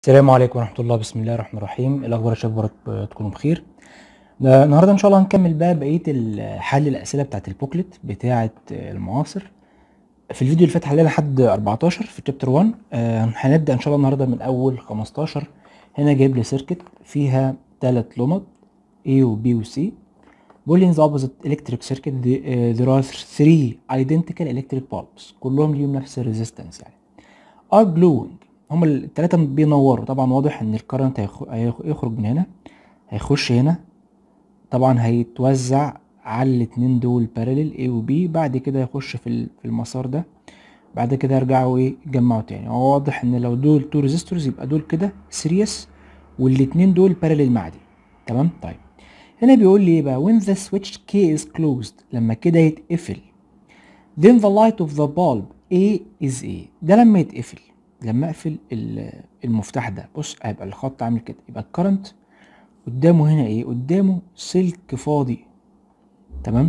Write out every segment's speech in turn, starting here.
السلام عليكم ورحمة الله بسم الله الرحمن الرحيم إيه الأخبار يا شباب ورب تكونوا بخير ده النهاردة إن شاء الله هنكمل بقى بقية ال- حل الأسئلة بتاعة البوكلت بتاعة المعاصر في الفيديو اللي فات حلينا لحد 14 في تشابتر 1 آه، هنبدأ إن شاء الله النهاردة من أول 15 هنا جايب لي سيركت فيها تلات لمض A و B و C بيقول لي in the opposite electric circuit the- آه، there are three identical electric bulbs كلهم ليهم نفس الريزيستنس يعني are glowing هما التلاتة بينوروا طبعا واضح ان الكرنت هيخرج من هنا هيخش هنا طبعا هيتوزع على الاتنين دول بارلل A و B بعد كده يخش في ال- في المسار ده بعد كده يرجعوا ايه يتجمعوا تاني هو واضح ان لو دول تو ريزيستورز يبقى دول كده سيريس والاتنين دول بارلل مع دي تمام طيب هنا بيقول لي ايه بقى when the switch key is closed لما كده يتقفل then the light of the bulb A is A ده لما يتقفل لما اقفل ال- المفتاح ده بص هيبقى الخط عامل كده يبقى الكرنت قدامه هنا ايه قدامه سلك فاضي تمام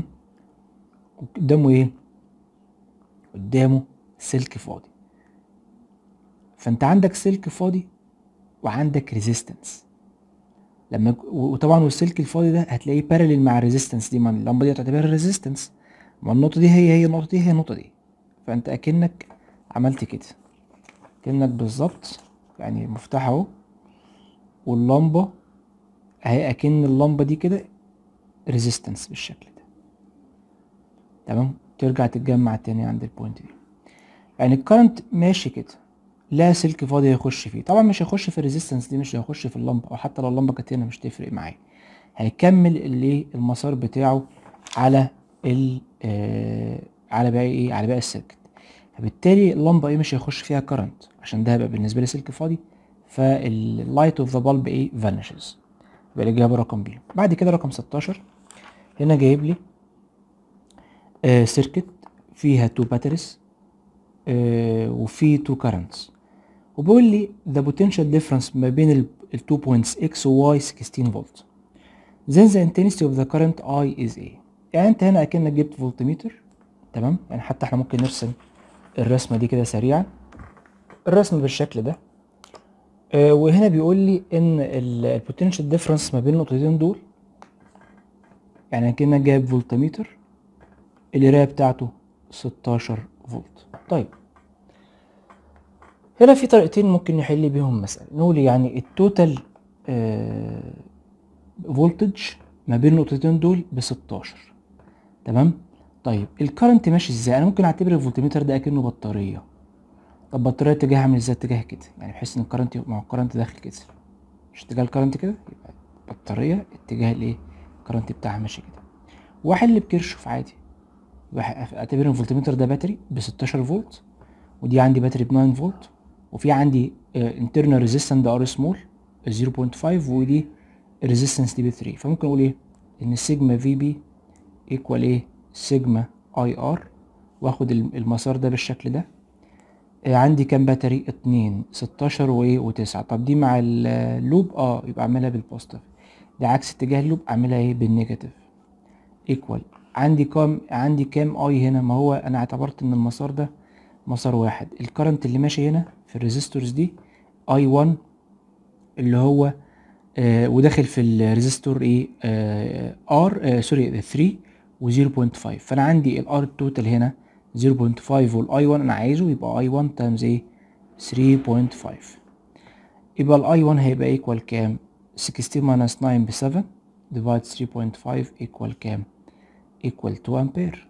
قدامه ايه قدامه سلك فاضي فانت عندك سلك فاضي وعندك ريزيستنس لما يك- و- وطبعا والسلك الفاضي ده هتلاقيه بارلل مع الريزيستنس دي ما اللمبه دي تعتبرها ريزيستنس ما النقطه دي هي هي النقطه دي هي النقطه دي فانت اكنك عملت كده كأنك بالظبط يعني المفتاح اهو واللمبة اهي اكن اللمبة دي كده ريزيستنس بالشكل ده تمام ترجع تتجمع تاني عند البوينت دي يعني الكرنت ماشي كده لا سلك فاضي هيخش فيه طبعا مش هيخش في الريزيستنس دي مش هيخش في اللمبة او حتى لو اللمبة كانت هنا مش تفرق معايا هيكمل الايه المسار بتاعه على ال آه على باقي ايه على باقي السيركت فبالتالي اللمبه ايه مش هيخش فيها كرنت عشان ده هيبقى بالنسبه لي سلك فاضي فاللايت اوف ذا bulb ايه فانيشز يبقى الاجابه رقم بي بعد كده رقم 16 هنا جايب لي آه سيركت فيها تو باتريز آه وفي تو كرنتس وبيقول لي the potential difference ما بين ال ال two points x و y 16 فولت then the intensity of the current I is A يعني انت هنا اكنك جبت فولتميتر تمام يعني حتى احنا ممكن نرسم الرسمة دي كده سريعا الرسم بالشكل ده آه وهنا بيقول لي ان البوتنشال ديفرنس ما بين النقطتين دول يعني كأنك جايب فولتميتر القراية بتاعته 16 فولت طيب هنا في طريقتين ممكن نحل بيهم مسألة نقول يعني التوتال آه فولتج ما بين النقطتين دول ب 16 تمام طيب الكرنت ماشي ازاي انا ممكن اعتبر الفولتميتر ده اكنه بطاريه طب بطاريه اتجاهها عامل ازاي اتجاه كده يعني بحيث ان الكرنت يبقى- ما هو الكرنت داخل كده مش اتجاه الكرنت كده يبقى بطاريه اتجاه الايه الكرنت بتاعها ماشي كده واحل بكيرشوف عادي واحد- اعتبر ان الفولتميتر ده باتري ب 16 فولت ودي عندي باتري ب 9 فولت وفي عندي انترنال ريزيستنس ده ار سمول 0.5 ودي الريزيستنس دي ب 3 فممكن اقول ايه ان السيجما في بي ايكوال ايه سيجما اي ار واخد الم- المسار ده بالشكل ده آه، عندي كام باتري اتنين ستاشر وايه وتسعة طب دي مع ال- اللوب اه يبقى اعملها بالبوزيتيف دي عكس اتجاه اللوب اعملها ايه بالنيجاتيف ايكوال عندي كام عندي كام اي هنا ما هو انا اعتبرت ان المسار ده مسار واحد الكرنت اللي ماشي هنا في الريزيستورز دي اي 1 اللي هو آه وداخل في الريزيستور ايه آه ار آه سوري 3 و 0.5 فانا عندي الار التوتال هنا 0.5 والاي 1 انا عايزه يبقى اي 1 تايمز ايه 3.5 يبقى الاي 1 هيبقى ايكوال كام 16 minus 9 ب 7 divide 3.5 ايكوال كام ايكوال 2 امبير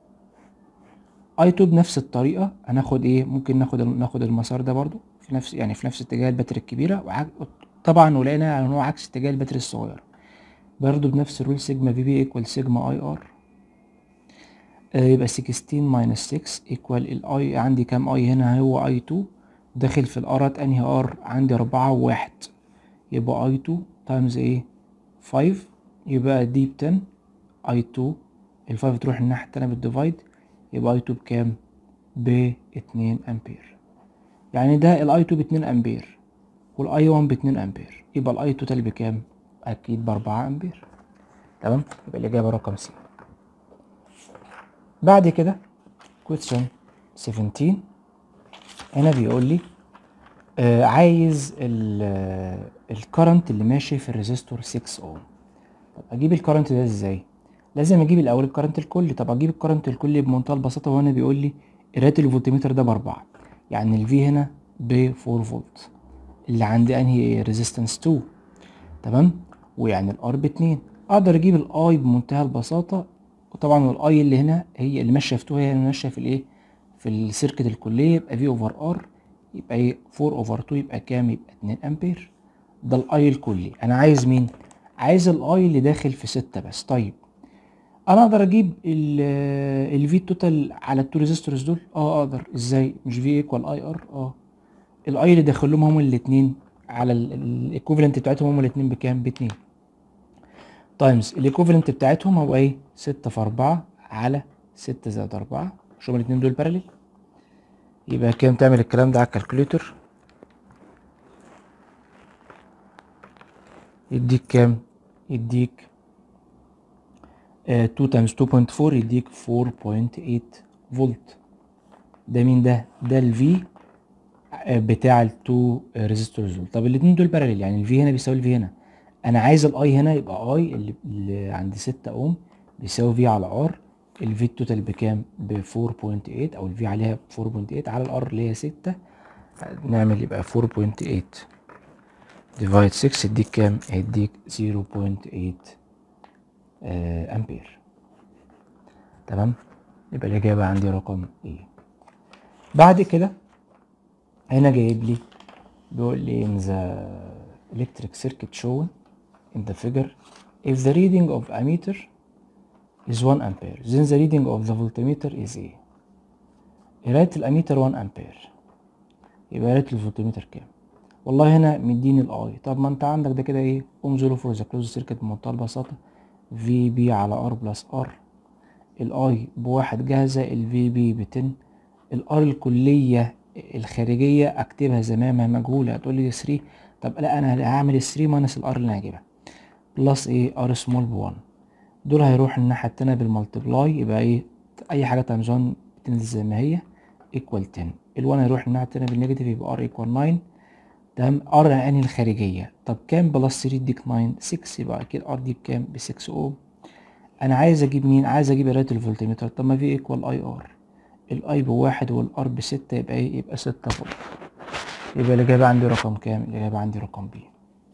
اي 2 بنفس الطريقه هناخد ايه ممكن ناخد ناخد المسار ده برضو في نفس يعني في نفس اتجاه الباتري الكبيره وعك... طبعا ولقينا ان هو عكس اتجاه الباتري الصغيره برضو بنفس الرول سيجما في بي ايكوال سيجما اي ار يبقى 16 ماينس 6 ايكوال الاي عندي كام اي هنا هو اي 2 داخل في الارات انهي ار عندي أربعة وواحد يبقى اي 2 تايمز ايه 5 يبقى دي ب 10 اي 2 ال 5 تروح الناحية التانية بالديفايد يبقى اي 2 بكام ب 2 امبير يعني ده الاي 2 ب 2 امبير والاي 1 ب 2 امبير يبقى الاي توتال بكام اكيد ب 4 امبير تمام يبقى الاجابة رقم سي بعد كده question 17 هنا بيقول لي آه عايز الكرنت اللي ماشي في الريزيستور 6 اوم طب اجيب الكرنت ده ازاي لازم اجيب الاول الكرنت الكلي طب اجيب الكرنت الكلي بمنتهى البساطه وهنا بيقول لي قرايه الفولتمتر ده باربعة يعني الفي هنا ب 4 فولت اللي عندي انهي ريزيستنس 2 تمام ويعني الار ب 2 اقدر اجيب الاي بمنتهى البساطه وطبعا الاي اللي هنا هي اللي ماشيه في 2 هي اللي ماشيه في الايه في السيركت الكليه يبقى في اوفر ار يبقى ايه 4 اوفر 2 يبقى كام يبقى 2 امبير ده الاي الكلي انا عايز مين عايز الاي اللي داخل في 6 بس طيب انا اقدر اجيب الفي توتال على التو ريزيستورز دول اه اقدر ازاي مش في ايكوال اي ار اه الاي اللي داخلهم هم الاثنين على الايكوفالنت بتاعتهم هم الاثنين بكام ب 2 تايمز الايكوفالنت بتاعتهم هو ايه 6 في 4 على 6 زائد 4 مش هما الاثنين دول باراليل يبقى كام تعمل الكلام ده على الكالكوليتر يديك كام يديك آه 2 تايمز 2.4 يديك 4.8 فولت ده مين ده ده الفي بتاع التو ريزيستورز دول طب الاثنين دول باراليل يعني الفي هنا بيساوي الفي هنا انا عايز الاي هنا يبقى اي اللي, اللي عند 6 اوم بيساوي في على ار الفي التوتال بكام ب 4.8 او الفي عليها 4.8 على الار اللي هي 6 نعمل يبقى 4.8 ديفايد 6 يديك كام هيديك 0.8 آه امبير تمام يبقى الاجابه عندي رقم ايه بعد كده هنا جايب لي بيقول لي in the electric circuit shown in the figure if the reading of ammeter is 1 ampere then the reading of the voltmeter is ايه قراية الاميتر 1 امبير يبقى قراية الفولتميتر كام والله هنا مديني الاي طب ما انت عندك ده كده ايه قوم زيرو فور ذا كلوز سيركت بمنتهى البساطة في بي على ار بلس ار الاي بواحد جاهزة الفي بي ب 10 الار الكلية الخارجية اكتبها زي ما هي مجهولة هتقول لي 3 طب لا انا هعمل 3 ماينس الار اللي انا هجيبها بلس ايه ار سمول ب 1 دول هيروح الناحية التانية بالمالتبلاي يبقى ايه اي حاجة تايمز 1 بتنزل زي ما هي ايكوال 10 ال1 هيروح الناحية التانية بالنيجاتيف يبقى ار ايكوال 9 تمام ار يعني الخارجية طب كام بلس 3 يديك 9 6 يبقى اكيد ار دي بكام ب 6 اوم انا عايز اجيب مين عايز اجيب قراية الفولتمتر طب ما في ايكوال اي ار الاي بواحد والار بستة يبقى ايه يبقى ستة فولت يبقى الإجابة عندي رقم كام؟ الإجابة عندي رقم بي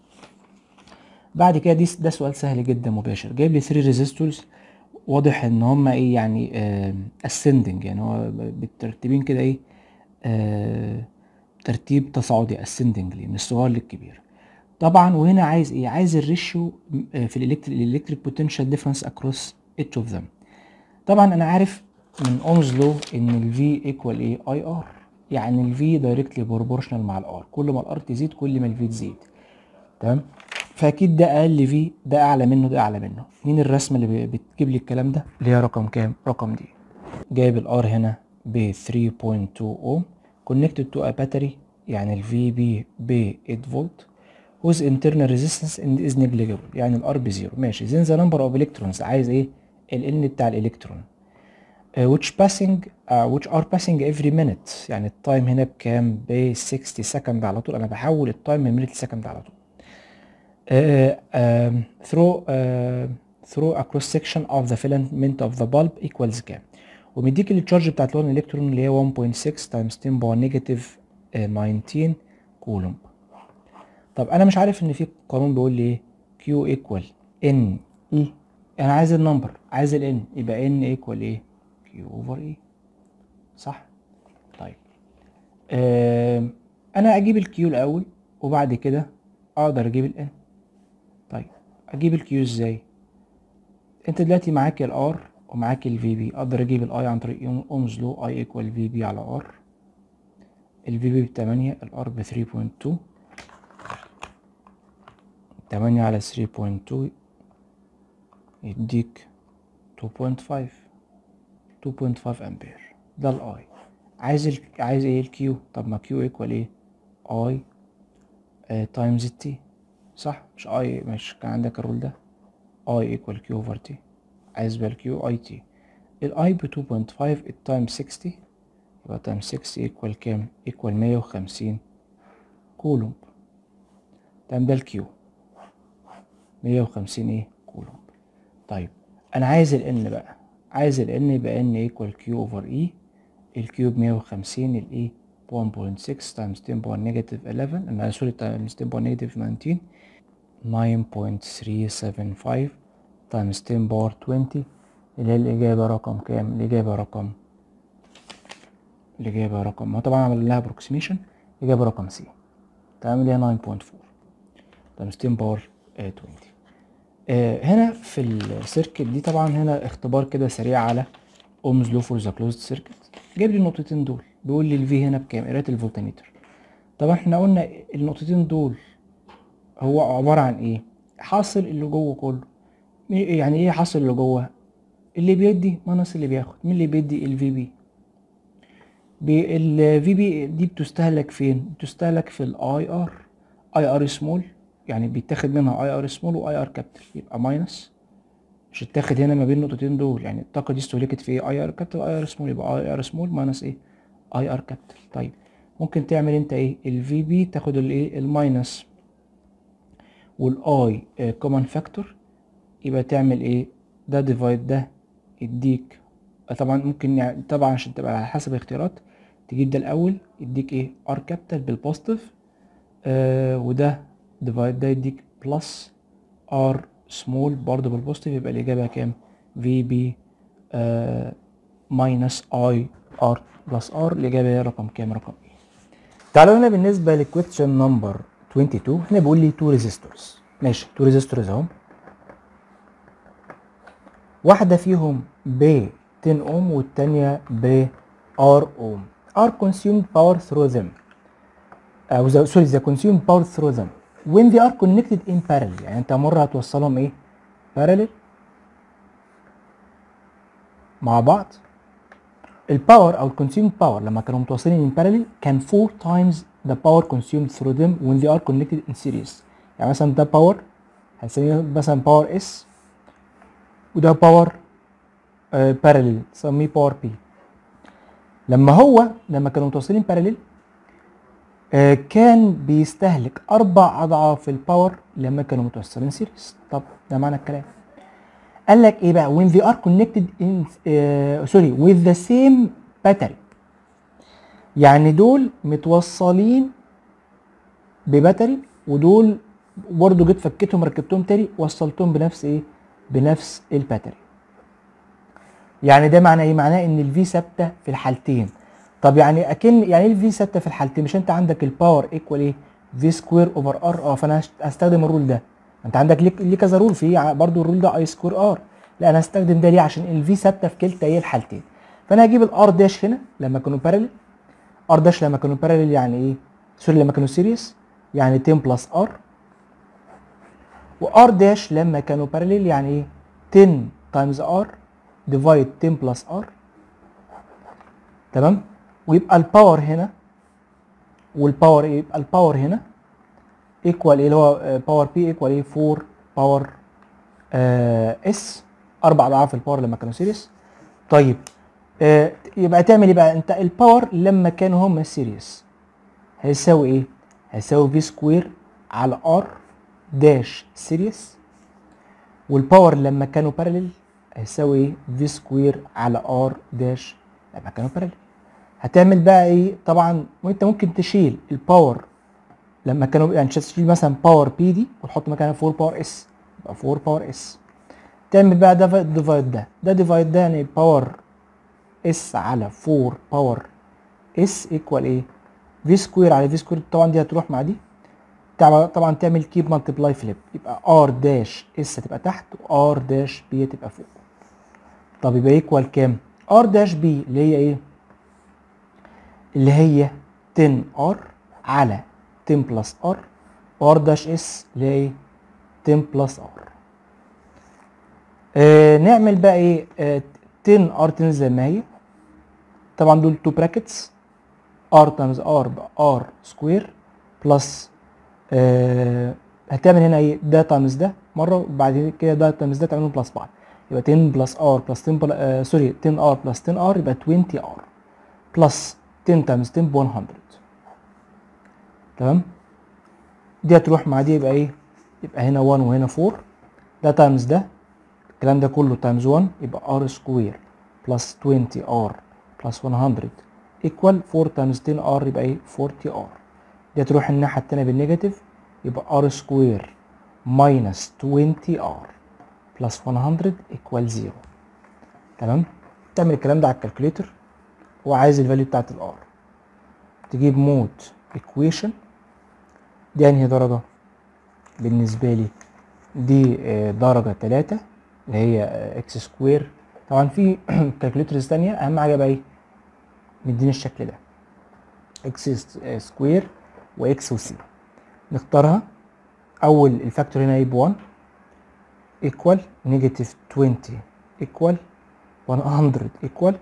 بعد كده دي ده سؤال سهل جدا مباشر جايب لي 3 ريزيستورز واضح ان هما ايه يعني اسندنج يعني هو بالترتيبين كده ايه آه ترتيب تصاعدي اسندنجلي من الصغير للكبير طبعا وهنا عايز ايه عايز الريشيو في الالكتريك بوتنشال ديفرنس اكروس اتش اوف ذم طبعا انا عارف من اومز لو ان الفي ايكوال ايه اي ار يعني الفي دايركتلي بروبورشنال مع الار كل ما الار تزيد كل ما الفي تزيد تمام فاكيد ده اقل في ده اعلى منه ده اعلى منه مين الرسمه اللي بتجيب لي الكلام ده اللي هي رقم كام رقم دي جايب الار هنا ب 3.2 اوم connected to a battery يعني ال VB ب 8 فولت whose internal resistance is negligible يعني الار بزيرو ماشي then the number of electrons عايز ايه ال N بتاع الالكترون uh, which passing uh, which are passing every minute يعني التايم هنا بكام ب 60 سكند على طول انا بحول التايم من مينت لسكند على طول uh, um, through uh, through a cross section of the filament of the bulb equals كام ومديك التشارج بتاعت لون الالكترون اللي هي 1.6 تايمز 10 باور نيجاتيف 19 كولوم طب انا مش عارف ان في قانون بيقول لي ايه Q equal N E انا عايز النمبر عايز ال N يبقى N equal ايه Q over E صح طيب آه انا اجيب الكيو الاول وبعد كده اقدر اجيب ال N طيب اجيب الكيو ازاي انت دلوقتي معاك الار ومعاك الفي بي اقدر اجيب الاي عن طريق اومز لو اي ايكوال في بي على ار الفي بي بتمانية الار ب 3.2 تمانية على 3.2 يديك 2.5 2.5 امبير ده الاي عايز ال... عايز ايه الكيو طب ما كيو ايكوال ايه اي تايمز التي صح مش اي مش كان عندك الرول ده اي ايكوال كيو اوفر تي عايز بقى الكيو اي تي الاي ب 2.5 التايم 60 يبقى تايم 60 ايكوال كام ايكوال 150 كولومب تمام ده الكيو 150 ايه كولومب طيب انا عايز ال N بقى عايز ال N يبقى N equal Q over E الكيو ب 150 الايه 1.6 times 10 باور نيجاتيف 11 انا سوري times 10 باور نيجاتيف 19 9.375 times 10 باور 20 اللي هي الإجابة رقم كام؟ الإجابة رقم الإجابة رقم ما طبعا عمل لها approximation الإجابة رقم سي تمام اللي هي 9.4 times 10 باور 20 آه هنا في السيركت دي طبعا هنا اختبار كده سريع على اومز لو فور ذا كلوزد سيركت جايب لي النقطتين دول بيقول لي الفي هنا بكام قرايه الفولتميتر طبعا احنا قلنا النقطتين دول هو عباره عن ايه حاصل اللي جوه كله يعني ايه حاصل اللي جوه اللي بيدي ماينس اللي بياخد مين اللي بيدي الفي بي الفي بي دي بتستهلك فين بتستهلك في الاي ار اي ار سمول يعني بيتاخد منها اي ار سمول واي ار كابيتال يبقى ماينس مش اتاخد هنا ما بين النقطتين دول يعني الطاقه دي استهلكت في ايه اي ار كابيتال اي ار سمول يبقى اي ار سمول ماينس ايه اي ار كابيتال طيب ممكن تعمل انت ايه الفي بي تاخد الايه الماينس والاي كومن فاكتور يبقى تعمل ايه ده ديفايد ده يديك طبعا ممكن يعني طبعا عشان تبقى على حسب الاختيارات تجيب ده الاول يديك ايه ار كابيتال بالبوزيتيف آه وده ديفايد ده يديك بلس ار سمول برضه بالبوزيتيف يبقى الاجابه كام في بي ماينس اي ار بلس ار الاجابه هي رقم كام رقم ايه تعالوا هنا بالنسبه للكويستشن نمبر 22 هنا بيقول لي تو ريزيستورز ماشي تو ريزيستورز اهم واحده فيهم ب 10 اوم والتانية ب ار اوم are consumed power through them او uh, sorry the consumed power through them when they are connected in parallel يعني انت مرة هتوصلهم ايه parallel مع بعض الباور او الكونسيومد باور لما كانوا متوصلين in parallel كان 4 times the power consumed through them when they are connected in series يعني مثلا ده باور هنسميه مثلا باور اس وده باور بارلل نسميه باور بي لما هو لما كانوا متوصلين بارلل آه كان بيستهلك اربع اضعاف الباور لما كانوا متوصلين سيريس طب ده معنى الكلام قال لك ايه بقى when they are connected in uh, sorry with the same battery يعني دول متوصلين بباتري ودول برضه جيت فكيتهم ركبتهم تاني وصلتهم بنفس ايه بنفس الباتري يعني ده معناه ايه معناه ان الفي ثابته في الحالتين طب يعني اكن يعني ايه الفي ثابته في الحالتين مش انت عندك الباور ايكوال ايه في سكوير اوفر ار اه فانا هستخدم الرول ده انت عندك ليه ليه كذا رول في برضو الرول ده اي سكوير ار لا انا هستخدم ده ليه عشان الفي ثابته في كلتا ايه الحالتين فانا هجيب الار داش هنا لما كانوا بارلل ار داش لما كانوا بارلل يعني ايه سوري لما كانوا سيريس يعني 10 بلس ار وار داش لما كانوا بارلل يعني ايه 10 تايمز ار ديفايد 10 بلس ار تمام ويبقى الباور هنا والباور ايه يبقى الباور هنا ايكوال ايه اللي هو باور بي ايكوال ايه 4 باور اس اربع اضعاف الباور لما كانوا سيريس طيب آه يبقى تعمل ايه بقى انت الباور لما كانوا هم سيريس هيساوي ايه هيساوي في سكوير على ار داش سيريس والباور لما كانوا بارلل هيساوي ايه في سكوير على ار داش لما كانوا بارلل هتعمل بقى ايه طبعا وانت ممكن تشيل الباور لما كانوا يعني تشيل مثلا باور بي دي وتحط مكانها 4 باور اس يبقى 4 باور اس تعمل بقى ده ديفايد ده ده ديفايد ده يعني باور اس على 4 باور اس ايكوال ايه في سكوير على في سكوير طبعا دي هتروح مع دي طبعا تعمل كيب مالتيبلاي فليب يبقى ار داش اس هتبقى تحت وار داش بي هتبقى فوق طب يبقى ايكوال كام ار داش بي اللي هي ايه اللي هي 10 ار على 10 بلس ار وار داش اس اللي هي ايه 10 بلس ار آه نعمل بقى ايه آه 10 ار تنزل زي ما هي طبعا دول تو براكتس ار تايمز ار بار سكوير بلس آه هتعمل هنا ايه ده تايمز ده مره وبعد كده ده تايمز ده تعملهم بلس بعض يبقى 10 بلس ار بلس 10 بل... آه سوري 10 ار بلس 10 ار يبقى 20 ار بلس 10 تايمز 10 ب 100 تمام دي هتروح مع دي يبقى ايه يبقى هنا 1 وهنا 4 ده تايمز ده الكلام ده كله تايمز 1 يبقى ار سكوير بلس 20 ار بلس 100 ايكوال 4 تايمز 10 ار يبقى ايه 40 ار دي هتروح الناحيه التانيه بالنيجاتيف يبقى ار سكوير ماينس 20 ار بلس 100 ايكوال 0 تمام تعمل الكلام ده على الكالكوليتر وعايز الفاليو بتاعت الار تجيب مود ايكويشن دي انهي درجه بالنسبه لي دي آه، درجه 3 اللي هي اكس سكوير طبعا في كالكوليترز تانية اهم حاجه بقى ايه مديني الشكل ده اكس سكوير واكس وسي نختارها اول الفاكتور هنا يبقى 1 ايكوال نيجاتيف 20 ايكوال 100 ايكوال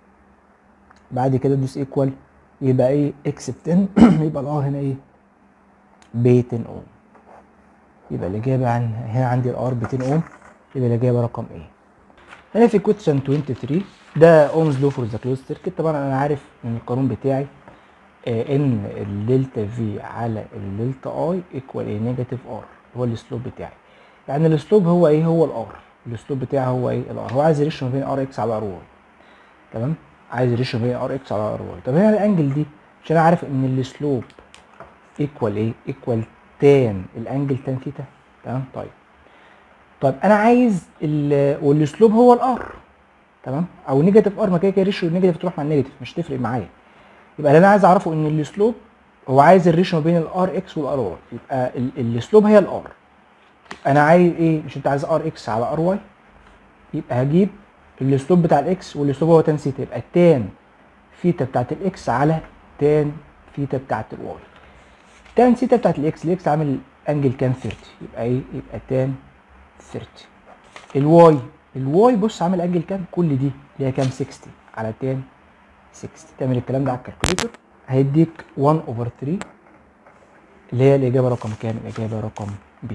بعد كده ادوس ايكوال يبقى ايه اكس ب 10 يبقى الار هنا ايه ب 10 اوم يبقى الاجابه عن هنا عندي الار ب 10 اوم يبقى الاجابه رقم ايه هنا في كويشن 23 ده اومز لو فور ذا كلوز سيركت طبعا انا عارف ان القانون بتاعي آه ان الدلتا في على الدلتا اي ايكوال ايه نيجاتيف ار هو السلوب بتاعي يعني السلوب هو ايه هو الار السلوب بتاعي هو ايه الار هو عايز الريشيو ما بين ار اكس على ار واي تمام عايز الريشيو ما بين ار اكس على ار واي طب هنا الانجل دي عشان انا عارف ان السلوب ايكوال ايه ايكوال تان الانجل تان ثيتا تمام طيب طيب انا عايز ال والاسلوب هو الار تمام او نيجاتيف ار ما كده كده ريشيو النيجاتيف تروح مع النيجاتيف مش تفرق معايا يبقى اللي انا عايز اعرفه ان الاسلوب هو عايز الريشيو ما بين الار اكس والار واي يبقى الاسلوب هي الار انا عايز ايه مش انت عايز ار اكس على ار واي يبقى هجيب الاسلوب بتاع الاكس والاسلوب هو تان ثيتا يبقى تان ثيتا بتاعت الاكس على تان ثيتا بتاعت الواي تان ثيتا بتاعت الاكس الاكس عامل انجل كام 30 يبقى ايه يبقى تان 30 الواي الواي بص عامل انجل كام كل دي اللي هي كام 60 على تان 60 تعمل الكلام ده على الكالكوليتر هيديك 1 اوفر 3 اللي هي الاجابه رقم كام الاجابه رقم ب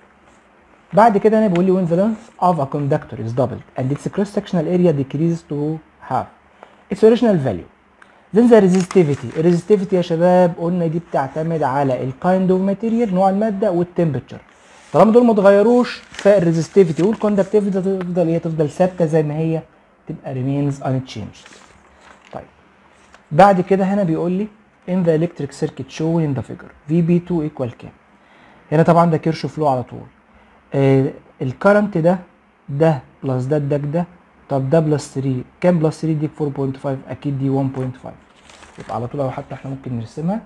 بعد كده انا بيقول لي when the length of a conductor is doubled and its cross sectional area decreases to half its original value then the resistivity الريزستيفيتي يا شباب قلنا دي بتعتمد على الكايند اوف ماتيريال نوع الماده والتمبرتشر طالما دول ما اتغيروش فالريزستيفيتي والكوندكتيفيتي تفضل هي تفضل ثابته زي ما هي تبقى remains unchanged طيب بعد كده هنا بيقول لي in the electric circuit shown in the figure VB2 equal كام هنا طبعا ده كيرشوف لو على طول آه الكرنت ده ده بلس ده اداك ده طب ده بلس 3 كام بلس 3 يديك 4.5 اكيد دي 1.5 يبقى على طول او حتى احنا ممكن نرسمها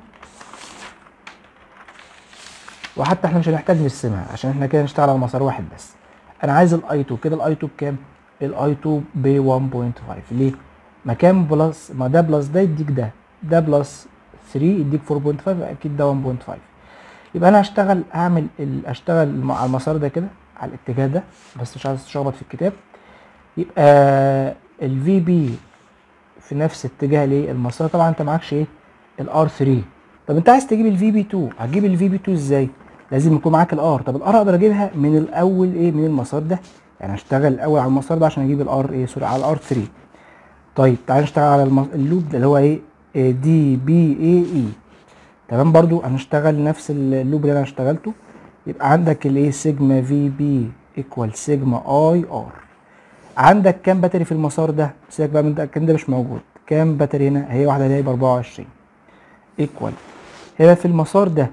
وحتى احنا مش هنحتاج نرسمها عشان احنا كده نشتغل على مسار واحد بس انا عايز الاي 2 كده الاي 2 بكام الاي 2 ب 1.5 ليه ما كام بلس ما ده بلس ده يديك ده ده بلس 3 يديك 4.5 اكيد ده 1.5 يبقى انا هشتغل هعمل ال... اشتغل على المسار ده كده على الاتجاه ده بس مش عايز اشخبط في الكتاب يبقى الفي بي في نفس اتجاه الايه المسار طبعا انت معكش ايه الار 3 طب انت عايز تجيب الفي بي 2 هتجيب الفي بي 2 ازاي لازم يكون معاك الار طب الار اقدر اجيبها من الاول ايه من المسار ده يعني هشتغل الاول على المسار ده عشان اجيب الار ايه سوري على الار 3 طيب تعال نشتغل على المس... اللوب ده اللي هو ايه دي بي اي اي تمام برضو هنشتغل نفس اللوب اللي انا اشتغلته يبقى عندك الايه سيجما في بي ايكوال سيجما اي ار عندك كام باتري في المسار ده سيبك بقى من ده الكلام ده مش موجود كام باتري هنا هي واحده اللي هي ب 24 ايكوال هنا في المسار ده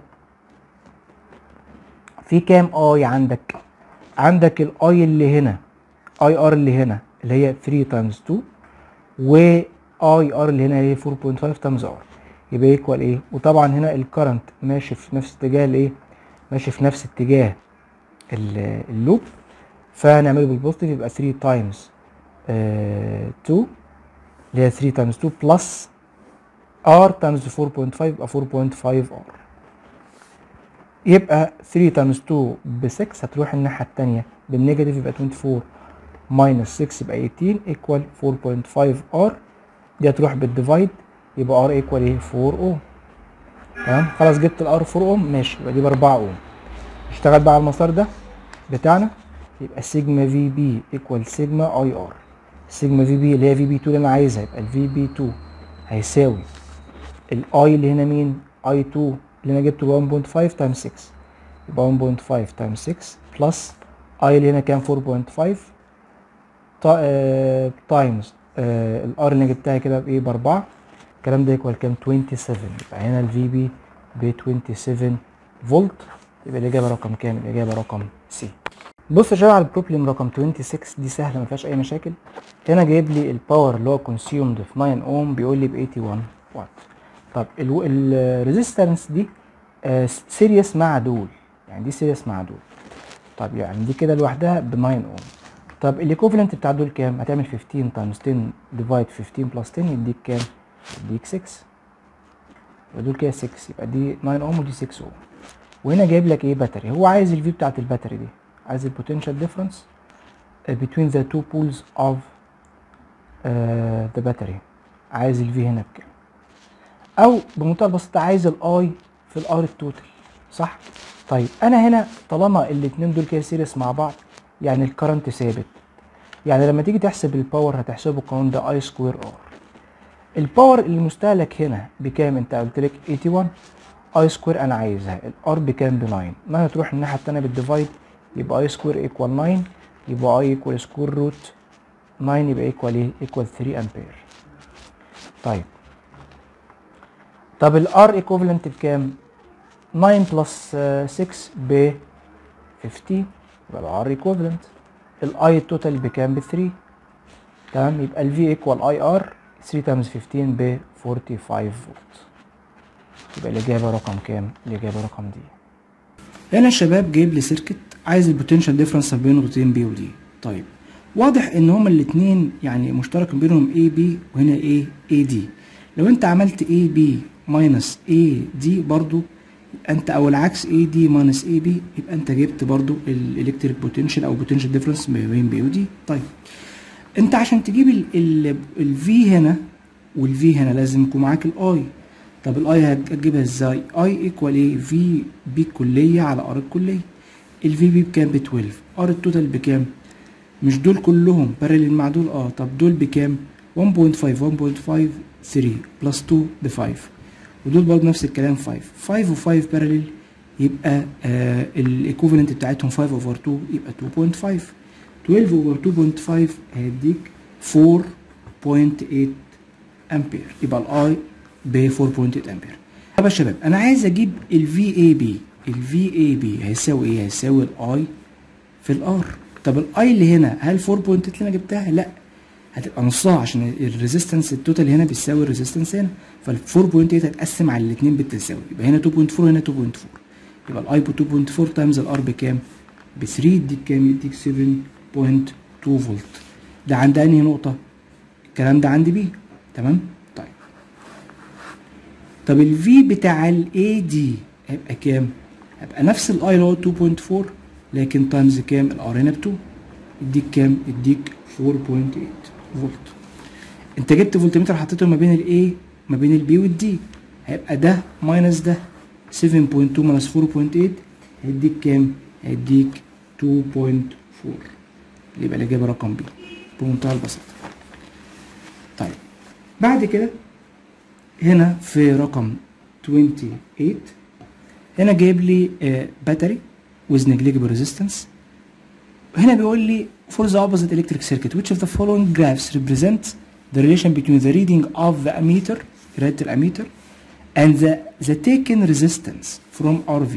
في كام اي عندك عندك الاي اللي هنا اي ار اللي هنا اللي هي 3 تايمز 2 و اي ار اللي هنا اللي هي 4.5 تايمز ار يبقى ايكوال ايه وطبعا هنا الكرنت ماشي في نفس اتجاه الايه ماشي في نفس اتجاه اللوب فهنعمله بالبوزيتيف يبقى 3 تايمز 2 اللي هي 3 تايمز 2 بلس ار تايمز 4.5 يبقى 4.5 ار يبقى 3 تايمز 2 ب 6 هتروح الناحيه الثانيه بالنيجاتيف يبقى 24 ماينس 6 يبقى 18 ايكوال 4.5 ار دي هتروح بالديفايد يبقى ار ايكوال ايه 4 اوم تمام خلاص جبت الار 4 اوم ماشي يبقى دي ب 4 اوم نشتغل بقى على المسار ده بتاعنا يبقى سيجما في بي ايكوال سيجما اي ار سيجما في بي اللي هي في بي 2 اللي انا عايزها يبقى الفي بي 2 هيساوي الاي اللي هنا مين اي 2 اللي انا جبته ب 1.5 تايمز 6 يبقى 1.5 تايمز 6 بلس اي اللي هنا كام 4.5 تايمز الار اللي جبتها كده بايه باربعة الكلام ده يكوال كام 27 يبقى هنا الفي بي ب 27 فولت يبقى الاجابه رقم كام الاجابه رقم سي بص يا شباب على البروبلم رقم 26 دي سهله ما فيهاش اي مشاكل هنا جايب لي الباور اللي هو كونسيومد في 9 اوم بيقول لي ب 81 واط طب الريزيستنس دي آه سيريس مع دول يعني دي سيريس مع دول طب يعني دي كده لوحدها ب 9 اوم طب الايكوفالنت بتاع دول كام هتعمل 15 تايمز 10 ديفايد 15 بلس 10 يديك كام يديك 6 يبقى دول كده 6 يبقى دي 9 اوم ودي 6 اوم وهنا جايب لك ايه باتري هو عايز الفي بتاعت الباتري دي عايز البوتنشال ديفرنس between the two poles of uh, the battery عايز الفي هنا بكام او بمنتهى البساطه عايز الاي في الار التوتال صح طيب انا هنا طالما الاتنين دول كده سيريس مع بعض يعني الكرنت ثابت يعني لما تيجي تحسب الباور هتحسبه القانون ده اي سكوير ار الباور اللي مستهلك هنا بكام انت قلت لك 81 اي سكوير انا عايزها الار بكام ب 9 9 تروح الناحيه التانيه بالديفايد يبقى اي سكوير ايكوال 9 يبقى اي ايكوال سكوير روت 9 يبقى ايكوال ايه ايكوال 3 امبير طيب طب الار ايكوفالنت بكام 9 بلس 6 ب 15 يبقى الار ايكوفالنت الاي التوتال بكام ب 3 تمام يبقى الفي ايكوال اي ار 3 تايمز 15 ب 45 فولت يبقى الاجابه رقم كام الاجابه رقم دي هنا الشباب جايب لي سيركت عايز البوتنشال ديفرنس ما بين نقطتين بي ودي طيب واضح ان هما الاثنين يعني مشترك بينهم اي بي وهنا ايه اي دي لو انت عملت اي بي ماينس اي دي برضو انت او العكس اي دي ماينس اي بي يبقى انت جبت برضو الالكتريك بوتنشال او بوتنشال ديفرنس ما بين بي ودي طيب انت عشان تجيب الفي هنا والفي هنا لازم يكون معاك الاي طب الاي هتجيبها ازاي اي ايكوال ايه في بي كليه على ار الكليه الفي بي بكام ب 12 ار التوتال بكام مش دول كلهم بارلل مع دول اه طب دول بكام 1.5 1.5 3 بلس 2 ب 5 ودول برضه نفس الكلام 5 5 و5 بارلل يبقى آه الايكوفالنت بتاعتهم 5 اوفر 2 يبقى 2.5 12 اوفر 2.5 هيديك 4.8 امبير يبقى الاي ب 4.8 امبير طب يا شباب انا عايز اجيب الفي اي بي الفي اي بي هيساوي ايه هيساوي الاي في الار طب الاي اللي هنا هل 4.8 اللي انا جبتها لا هتبقى نصها عشان الريزيستنس التوتال هنا بيساوي الريزيستنس هنا فال 4.8 هتقسم على الاثنين بالتساوي يبقى هنا 2.4 وهنا 2.4 يبقى الاي ب 2.4 تايمز الار بكام ب 3 يديك كام يديك 7.2 فولت ده عند انهي نقطه الكلام ده عند بي تمام طيب طب الفي بتاع الاي دي هيبقى كام هيبقى نفس الاي اللي هو 2.4 لكن تايمز كام الار هنا ب 2 يديك كام يديك 4.8 فولت انت جبت فولتمتر حطيته ما بين الاي ما بين البي والدي هيبقى ده ماينس ده 7.2 ماينس 4.8 هيديك كام هيديك 2.4 يبقى الاجابه رقم بي بمنتهى البساطه طيب بعد كده هنا في رقم 28 هنا جايب لي باتري with negligible resistance هنا بيقول لي for the opposite electric circuit which of the following graphs represents the relation between the reading of the ammeter قراءة الاميتر and the, the taken resistance from RV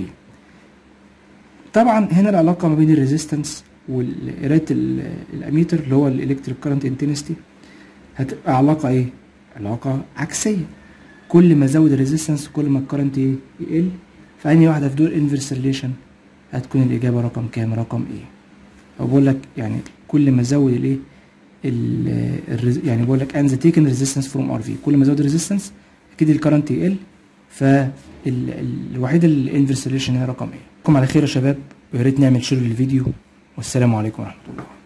طبعا هنا العلاقة ما بين الريزيستنس وقراءة الاميتر اللي هو الالكتريك كارنت انتنستي هتبقى علاقة ايه؟ علاقة عكسية كل ما زود الريزيستنس كل ما الكرنت يقل فأنهي واحدة في دول انفرس ريليشن هتكون الإجابة رقم كام؟ رقم ايه؟ أو بقول لك يعني كل ما زود الايه؟ يعني بقول لك ان ذا تيكن ريزيستنس فروم ار في كل ما زود الريزيستنس اكيد الكرنت يقل فالوحيدة الانفرس ريليشن هي رقم ايه؟ على خير يا شباب ويا ريت نعمل شير للفيديو والسلام عليكم ورحمة الله